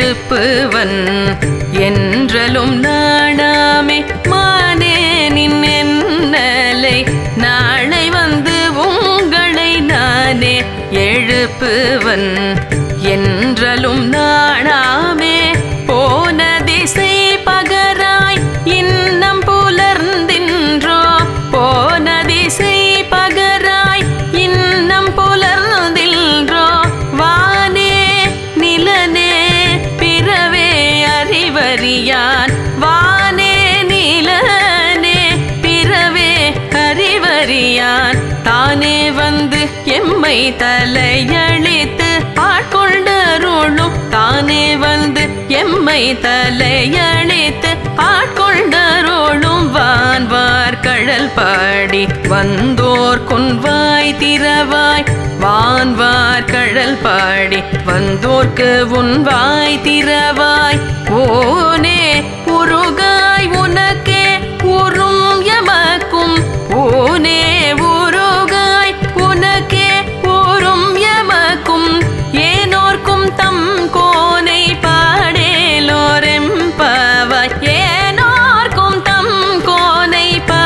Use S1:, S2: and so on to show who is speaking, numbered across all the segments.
S1: எழுப்புவன் என்றலும் நாடாமே மானேனின் என்னலை நாளை வந்து உங்களை நானே எழுப்புவன் என்றலும் நாடாமே போன திசை பகராய் இன்னம் புலர்ந்தின்றோ போன திசை பகராய் இன்னம் புலர்ந்தின்றோ வானே நிலனே பிறவே அறிவறியான் வானே நிலனே பிறவே அறிவறியான் தானே வந்து எம்மை தலையழித்து ஆட்கொண்டருளும் தானே வந்து எம்மை தலையழித்து ஆட்கொண்டருளும் வான்வார் கடல் பாடி வந்தோர் கொன்வாய் திறவாய் வான்வார் கடல் பாடி வந்தோர்க்கு உன்வாய் திறவாய் ஓனே உருகாய் உனக்கே உறும் எமக்கும் ஓனே உருகாய் உனக்கே உறும் எமக்கும் ஏனோர்க்கும் தம் கோனை பாடேலோரெம்பவாய் ஏனோர்க்கும் தம் கோனை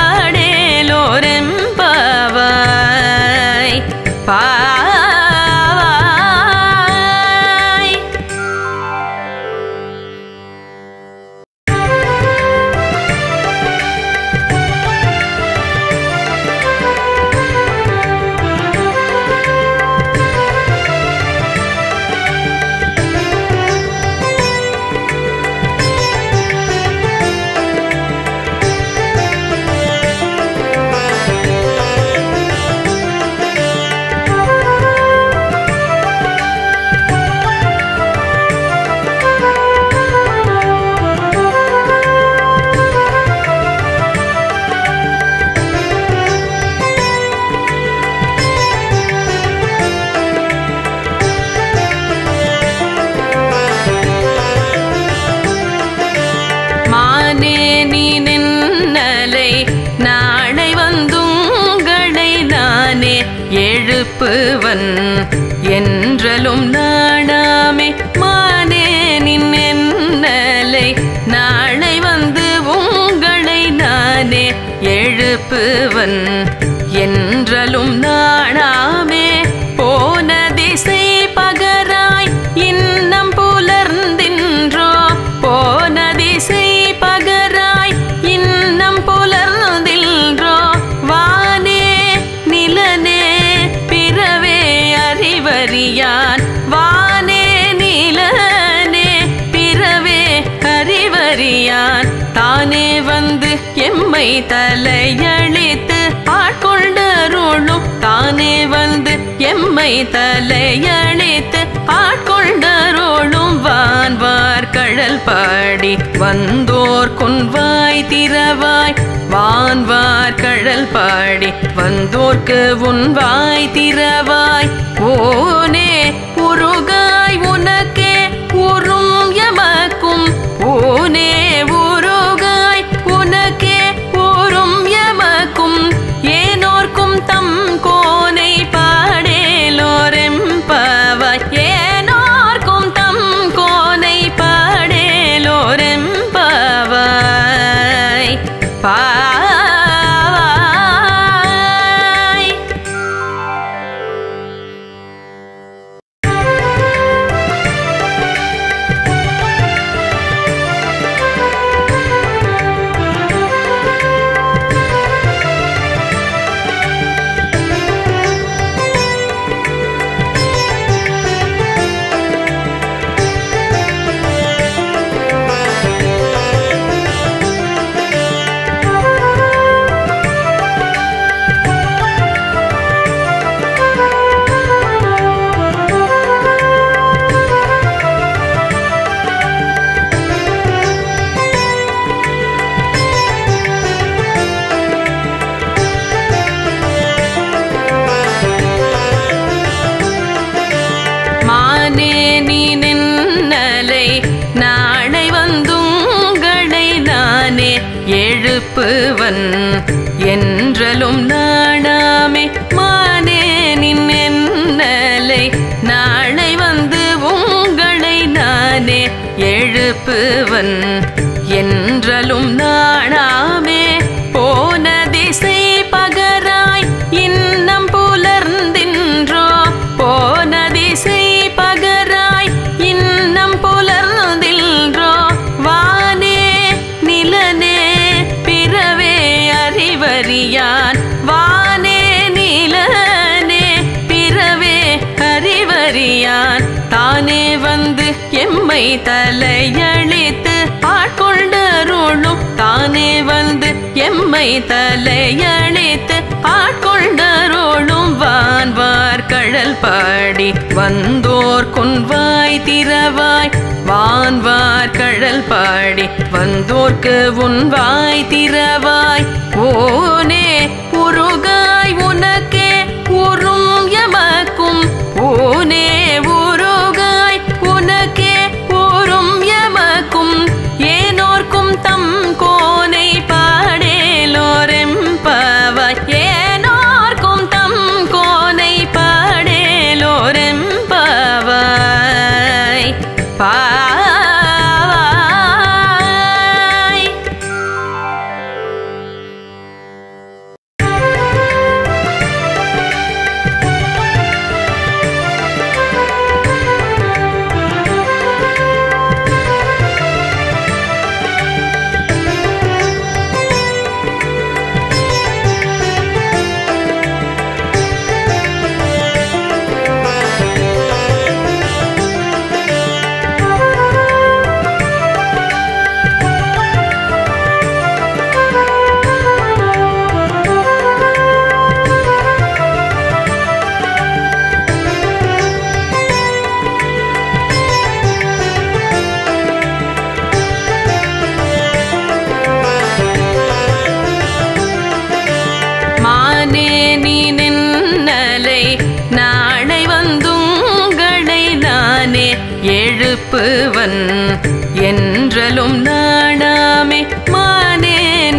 S1: பாடேலோரெம்பவாய் பாவாய் மானே நீ நின்னலை நாளை வந்துங்களை நானே எழுப்புவன் என்றலும் நாடாமே மானே நின் என்னலை நாளை வந்து உங்களை நானே எழுப்புவன் என்றலும் நாடாமே போன திசை பகராய் இன்னம் புலர்ந்தின்றோ போன திசை பகராய் இன்னம் புலர்ந்தின்றோ வானே நிலனே பிறவே அறிவறியான் வானே நிலனே பிறவே அறிவறியான் தானே வந்து எம்மை தலையழித்து ஆட்கொண்டருளும் தானே வந்து எம்மை தலையழித்து ஆட்கொண்டருளும் வான்வார் கடல் பாடி வந்தோர் கொன்வாய் திறவாய் வான்வார் கடல் பாடி வந்தோர்க்கு உன்வாய் திறவாய் ஓனே உருகாய் உனக்கே உறும் எமக்கும் ஓனே உருகாய் உனக்கே உறும் எமக்கும் ஏனோர்க்கும் தம் கோனை பாடேலோரெம்பவாய் ஏனோர்க்கும் தம் கோனை பாடேலோரெம்பவாய் பாவாய் மானே நீ நின்னலை நாளை வந்துங்களை நானே எழுப்புவன் என்றலும் நாடாமே மானே நின் என்னலை நாளை வந்து உங்களை நானே எழுப்புவன் என்றலும் நாணாமே போன திசை பகராய் இன்னம் புலர்ந்தின்றோ போன திசை பகராய் இன்னம் புலர்ந்தின்றோ வானே நிலனே பிறவே அறிவறியான் வானே நிலனே பிறவே அறிவறியான் தானே வந்து எம்மை தலையழித்து ஆட்கொண்டருளும் தானே வந்து எம்மை தலையழித்து ஆட்கொண்டருளும் வான்வார் கழல் பாடி வந்தோர் குன்வாய் திறவாய் வான்வார் கழல் பாடி வந்தோர்க்கு உன்வாய் திறவாய் ஓனே உருகாய் உனக்கே உறும் எமக்கும் ஓனே உருகாய் உனக்கே உறும் எமக்கும் ஏனோர்க்கும் தம் கோனை பாடேலோரெம்பவாய் ஏனோர்க்கும் தம் கோனை பாடேலோரெம்பவாய் பாவாய் மானே நீ நின்னலை நாளை வந்துங்களை நானே எழுப்புவன் என்றலும் நாணாமே மானே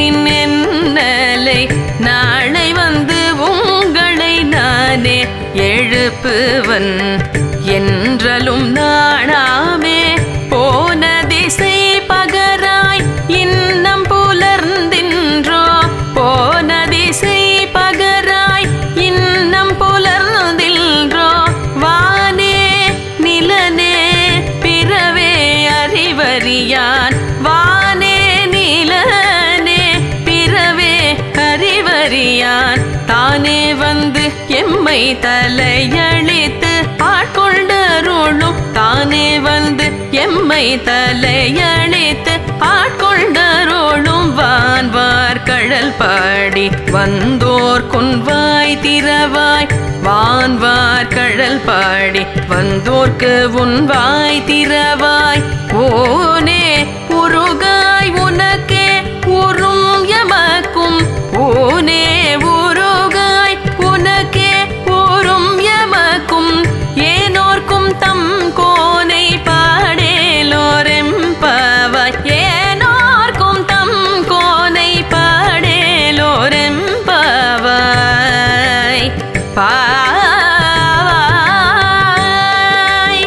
S1: நின்னலை நாளை வந்து உங்களை நானே எழுப்புவன் என்றலும் நாணாமே போன திசை பகராய் இன்னம் புலர்ந்தின்றோ போன திசை பகராய் இன்னம் புலர்ந்தின்றோ வானே நிலனே பிறவே அறிவறியான் வானே நிலனே பிறவே அறிவறியான் தானே வந்து எம்மை தலையழித்து ஆட்கொண்டருளும் தானே வந்து எம்மை தலையழித்து ஆட்கொண்டருளும் வான்வார் கழல் பாடி வந்தோர் குன்வாய் திறவாய் வான்வார் கழல் பாடி வந்தோர்க்கு உன்வாய் திறவாய் ஓனே உருகாய் உனக்கே உறும் எமக்கும் ஓனே உருகாய் உனக்கே உறும் எமக்கும் ஏனோர்க்கும் தம் கோனை பாடேலோரெம்பவாய் ஏனோர்க்கும் தம் கோனை பாடேலோரெம்பவாய் பாவாய்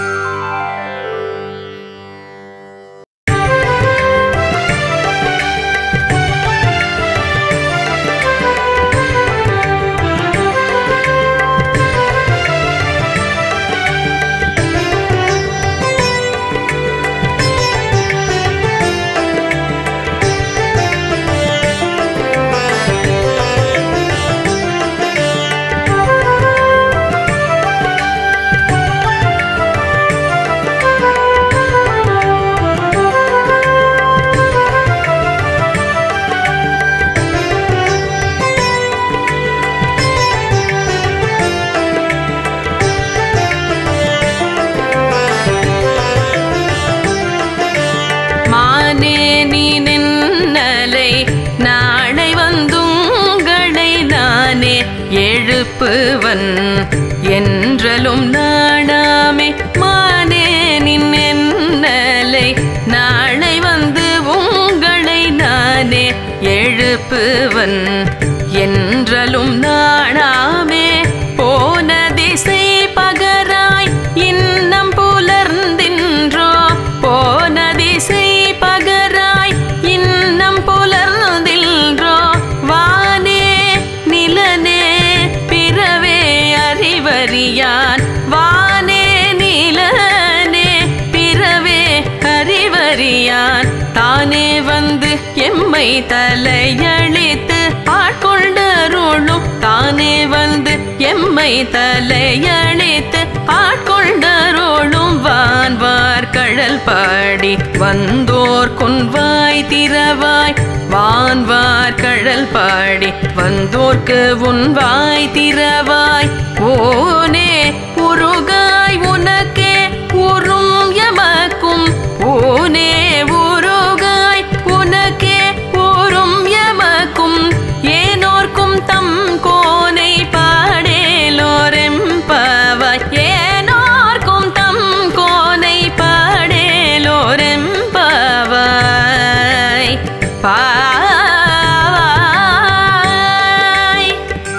S1: மானே நீ நின்னலை நாளை வந்துங்களை நானே எழுப்புவன் என்றலும் நாணாமே மானே நின்னலை நாளை வந்து உங்களை நானே எழுப்புவன் என்றலும் நாணாமே போன திசை பகராய் இன்னம் புலர்ந்தின்றோ போன திசை எம்மை தலையழித்து ஆட்கொண்டருளும் தானே வந்து எம்மை தலையழித்து ஆட்கொண்டருளும் வான்வார் கழல் பாடி வந்தோர் கொன்வாய் திறவாய் வான்வார் கழல் பாடி வந்தோர்க்கு உன்வாய் திறவாய் ஓனே உருகாய் உனக்கே உறும் எமக்கும் ஓனே உருகாய் உனக்கே உறும் எமக்கும் ஏனோர்க்கும் தம் கோனை பாடேலோரெம்பவாய் ஏனோர்க்கும் தம் கோனை பாடேலோரெம்பவாய் பாவாய்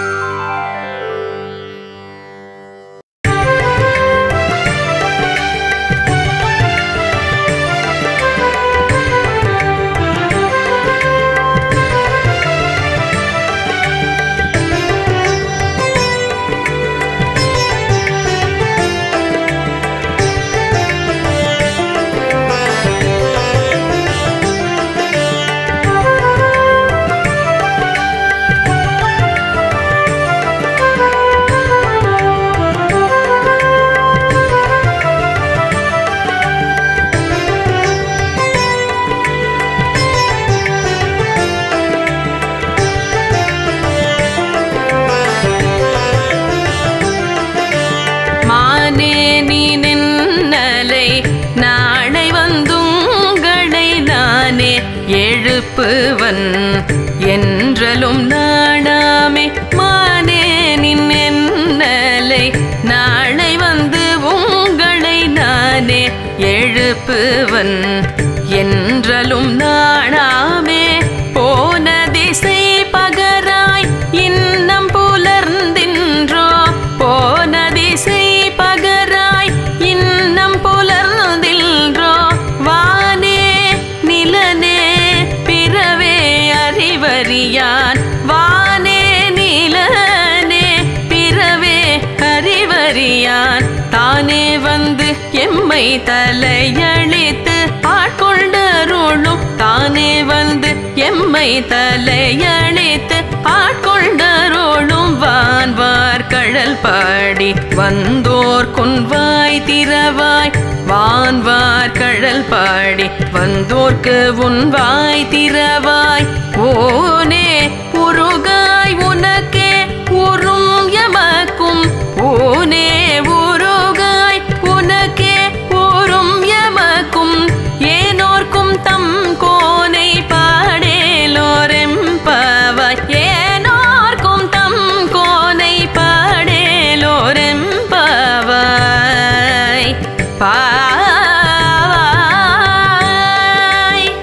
S1: மானே நீ நின்னலை நாளை வந்துங்களை நானே எழுப்புவன் என்றலும் நாடாமே மானே நின் என்னலை நாளை வந்து உங்களை நானே எழுப்புவன் என்றலும் நாடாமே போன திசை பகராய் இன்னம் புலர்ந்தின்றோ போன திசை பகராய் இன்னம் புலர்ந்தின்றோ வானே நிலனே பிறவே அறிவறியான் வானே நிலனே பிறவே அறிவறியான் தானே வந்து எம்மை தலையழித்து ஆட்கொண்டருளும் தானே வந்து எம்மை தலையழித்து ஆட்கொண்டருளும் வான்வார் கழல் பாடி வந்தோர் கொன்வாய் திறவாய் வான்வார் கழல் பாடி வந்தோர்க்கு உன்வாய் திறவாய் ஓனே உருகாய் உனக்கே உறும் எமக்கும் ஓனே உருகாய் உனக்கே உறும் எமக்கும் ஏனோர்க்கும் தம் கோனை பாடேலோரெம்பவாய் ஏனோர்க்கும் தம் கோனை பாடேலோரெம்பவாய் பாவாய்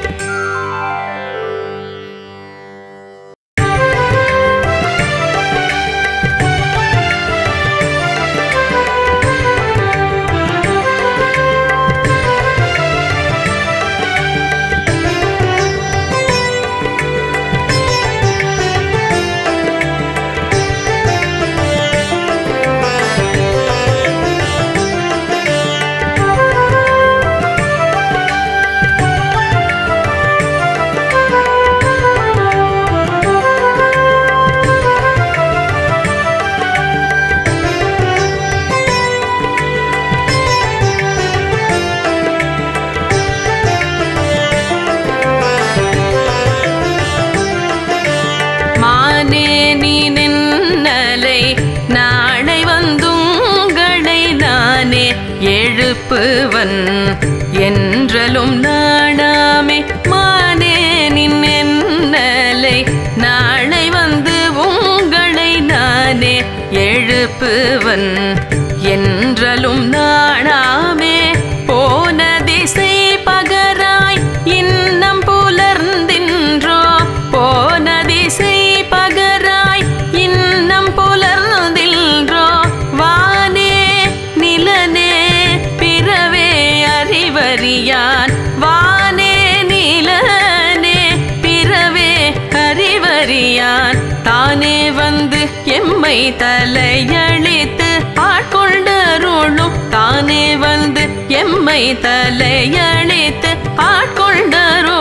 S1: மானே நீ நின்னலை நாளை வந்துங்களை நானே எழுப்புவன் என்றலும் நாடாமே மானே நின் என்னலை நாளை வந்து உங்களை நானே எழுப்புவன் என்றலும் நாடாமே போன திசை பகராய் இன்னம் புலர்ந்தின்றோ போன திசை பகராய் இன்னம் புலர்ந்தின்றோ வானே நிலனே பிறவே அறிவறியான் வானே நிலனே பிறவே அறிவறியான் தானே வந்து எம்மை தலையழித்து ஆட்கொண்டருளும் தானே வந்து எம்மை தலையழித்து ஆட்கொண்டருளும்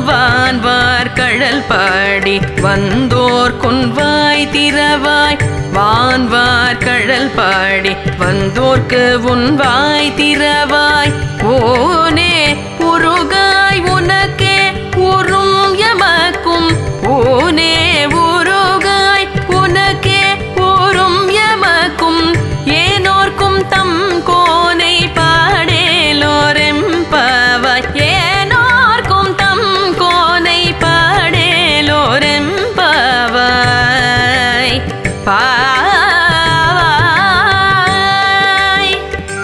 S1: வான்வார் கழல் பாடி வந்தோர் கொன்வாய் திறவாய் வான்வார் கழல் பாடி வந்தோர்க்கு உன்வாய் திறவாய் ஓனே உருகாய் உனக்கே உறும் எமக்கும் ஓனே உருகாய் உனக்கே உறும் எமக்கும் ஏனோர்க்கும் தம் கோனை பாடேலோரெம்பவாய் ஏனோர்க்கும் தம் கோனை பாடேலோரெம்பவாய் பாவாய்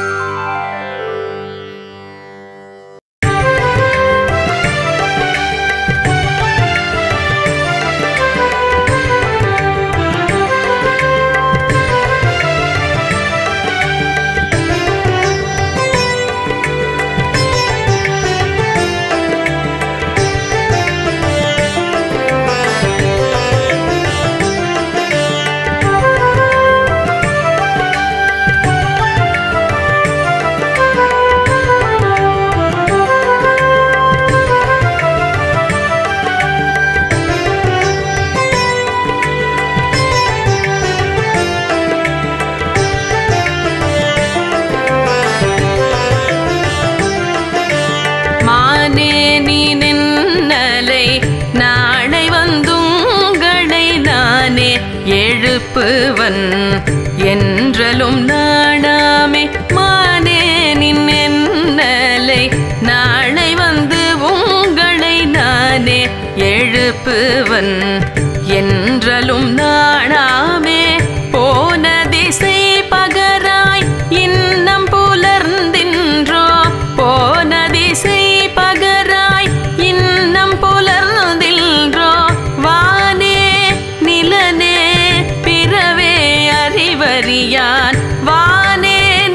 S1: மானே நீ நின்னலை நாளை வந்துங்களை நானே எழுப்புவன் என்றலும் நாடாமே மானே நின் என்னலை நாளை வந்து உங்களை நானே எழுப்புவன் என்றலும் நாடாமே போன திசை பகராய் இன்னம் புலர்ந்தின்றோ போன திசை பகராய் இன்னம் புலர்ந்தின்றோ வானே நிலனே பிறவே அறிவறியான் வானே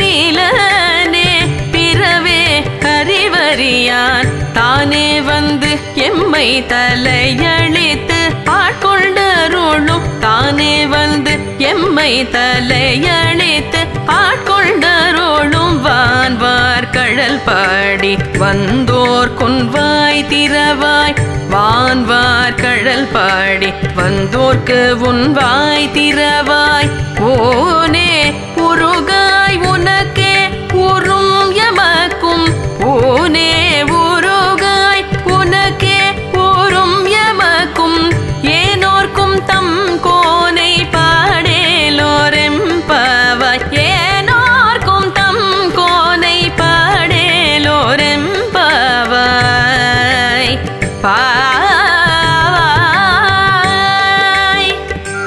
S1: நிலனே பிறவே அறிவறியான் தானே வந்து எம்மை தலையழித்து ஆட்கொண்டருளும் தானே வந்து எம்மை தலையழித்து ஆட்கொண்டருளும் வான்வார் கழல் பாடி வந்தோர் கொன்வாய் திறவாய் வான்வார் கழல் பாடி வந்தோர்க்கு உன்வாய் திறவாய் ஓனே உருகாய் உனக்கே உறும் எமக்கும் ஓனே உருகாய் உனக்கே உறும் எமக்கும் ஏனோர்க்கும் தம் கோனை பாடேலோரெம்பவாய் ஏனோர்க்கும் தம் கோனை பாடேலோரெம்பவாய் பாவாய்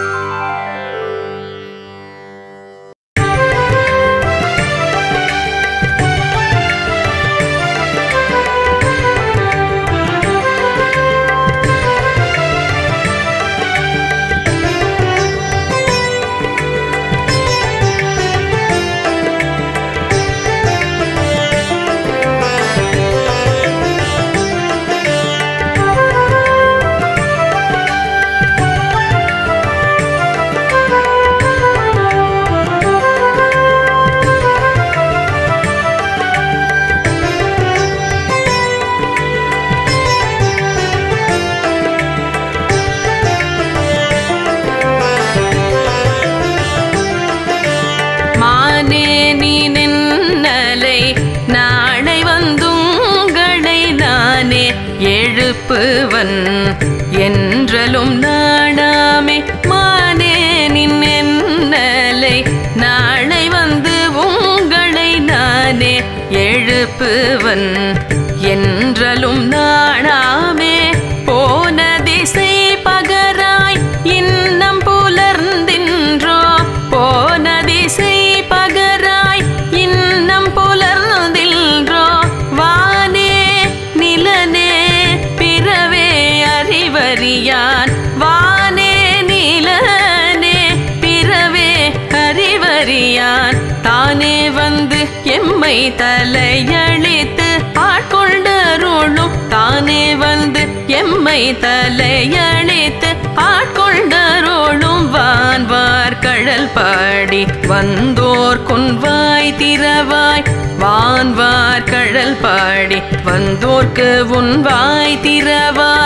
S1: மானே நீ நின்னலை நாளை வந்துங்களை நானே எழுப்புவன் என்றலும் நாடாமே மானே நின் என்னலை நாளை வந்து உங்களை நானே எழுப்புவன் என்றலும் நாடாமே போன திசை பகராய் இன்னம் புலர்ந்தின்றோ போன திசை பகராய் இன்னம் புலர்ந்தின்றோ வானே நிலனே பிறவே அறிவறியான் வானே நிலனே பிறவே அறிவறியான் தானே வந்து எம்மை தலையழித்து ஆட்கொண்டருளும் தானே வந்து எம்மை தலையழித்து ஆட்கொண்டருளும் வான்வார் கழல் பாடி வந்தோர் கொன்வாய் திறவாய் வான்வார் கழல் பாடி வந்தோர்க்கு உன்வாய் திறவாய்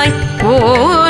S1: ஓ